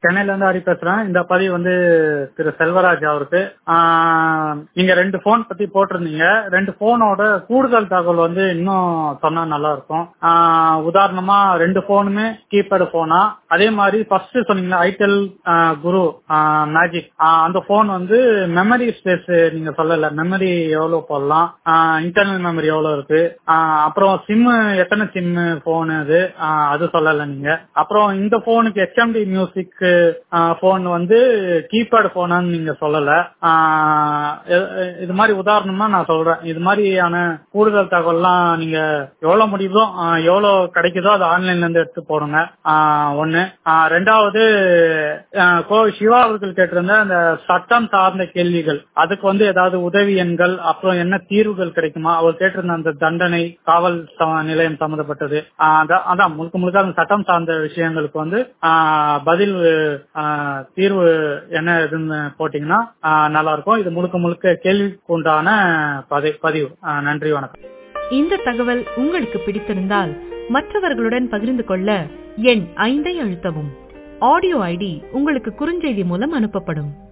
சென்னையில இருந்து ஹரி பேசுறேன் இந்த பதிவு வந்து திரு செல்வராஜ் அவருக்கு ஆஹ், நீங்க ரெண்டு போன் பத்தி போட்டிருந்தீங்க ரெண்டு போனோட கூடுதல் தகவல் வந்து இன்னும் சொன்னா நல்லா இருக்கும் ஆஹ், உதாரணமா ரெண்டு போனுமே கீபேடு போனா அதே மாதிரி ஃபர்ஸ்ட் சொன்னீங்களா ஐடெல் குரு மேஜிக் அந்த போன் வந்து மெமரி ஸ்பேஸ் நீங்க சொல்லல மெமரி எவ்வளவு போடலாம் இன்டர்னல் மெமரி எவ்வளவு இருக்கு ஆஹ், அப்புறம் சிம் எத்தனை சிம் போன் அது ஆஹ், அது சொல்லல நீங்க அப்புறம் இந்த போனுக்கு ஹெச்எம்டி மியூசிக் போன் வந்து கீபேட் போனான்னு நீங்க சொல்லல ஆஹ், இது- இது மாதிரி உதாரணமா நான் சொல்றேன் இது மாதிரியான கூடுதல் தகவல்லாம் நீங்க எவ்வளவு முடியுதோ ஆஹ், எவ்வளவு கிடைக்குதோ அதை ஆன்லைன்ல இருந்து எடுத்து போடுங்க ஆஹ், ஒண்ணு ஆஹ், ரெண்டாவது ஆஹ், கோ சிவா அவர்கள் கேட்டிருந்த அந்த சட்டம் சார்ந்த கேள்விகள் அதுக்கு வந்து ஏதாவது உதவி எண்கள் அப்புறம் என்ன தீர்வுகள் கிடைக்குமா அவர் கேட்டிருந்த அந்த தண்டனை காவல் ச- நிலையம் சம்பந்தப்பட்டது ஆஹ், அதான் அதான் முழுக்க முழுக்க அந்த சட்டம் சார்ந்த விஷயங்களுக்கு வந்து ஆஹ், பதில் ஆஹ், தீர்வு என்ன இதுன்னு போட்டீங்கன்னா ஆஹ், நல்லா இருக்கும் இது முழுக்க முழுக்க கேள்விக்கு உண்டான பதி- பதிவு ஆஹ், நன்றி வணக்கம் இந்த தகவல் உங்களுக்கு பிடித்திருந்தால் மற்றவர்களுடன் பகிர்ந்து கொள்ள எண் ஐந்தை அழுத்தவும் ஆடியோ ஐடி உங்களுக்கு குறுஞ்செய்தி மூலம் அனுப்பப்படும்